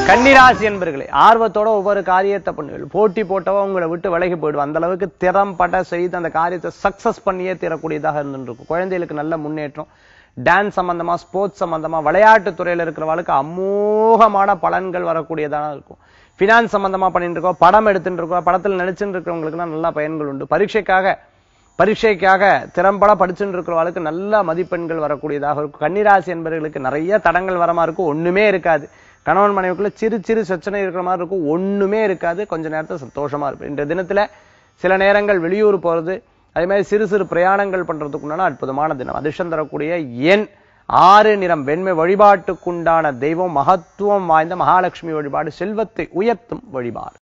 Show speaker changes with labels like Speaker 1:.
Speaker 1: கன்னிராசி என்பர்களே ஆர்வத்தோட ஒவ்வொரு காரியத்தை பண்ணுங்கள் போட்டி போட்டவ உங்களை விட்டு விலகி போயிடுவோம் அந்த அளவுக்கு திறம்பட செய்து அந்த காரியத்தை சக்சஸ் பண்ணியே தீரக்கூடியதாக இருந்துருக்கும் குழந்தைகளுக்கு நல்ல முன்னேற்றம் டான்ஸ் சம்பந்தமா ஸ்போர்ட்ஸ் சம்பந்தமா விளையாட்டு துறையில இருக்கிறவளுக்கு அமோகமான பலன்கள் வரக்கூடியதாக இருக்கும் ஃபினான்ஸ் சம்பந்தமா பண்ணிட்டு இருக்கோம் படம் எடுத்துட்டு இருக்கோம் படத்தில் நடிச்சுட்டு இருக்கிறவங்களுக்குலாம் நல்ல பயன்கள் உண்டு பரீட்சைக்காக பரீட்சைக்காக திறம்பட படிச்சுட்டு இருக்கிறவங்களுக்கு நல்ல மதிப்பெண்கள் வரக்கூடியதாக இருக்கும் கன்னிராசி என்பவர்களுக்கு நிறைய தடங்கள் வர மாதிரி இருக்கும் ஒண்ணுமே இருக்காது கணவன் மனைவிக்குள்ள சிறு சிறு பிரச்சனை இருக்கிற மாதிரி இருக்கும் ஒண்ணுமே இருக்காது கொஞ்ச நேரத்துல சந்தோஷமா இருப்பேன் இன்றைய தினத்துல சில நேரங்கள் வெளியூர் போறது அதே மாதிரி சிறு சிறு பிரயாணங்கள் பண்றதுக்கு உண்டான அற்புதமான தினம் அதிர்ஷ்டம் தரக்கூடிய எண் ஆறு நிறம் வெண்மை வழிபாட்டுக்குண்டான தெய்வம் மகத்துவம் வாய்ந்த மகாலட்சுமி வழிபாடு செல்வத்தை உயர்த்தும் வழிபாடு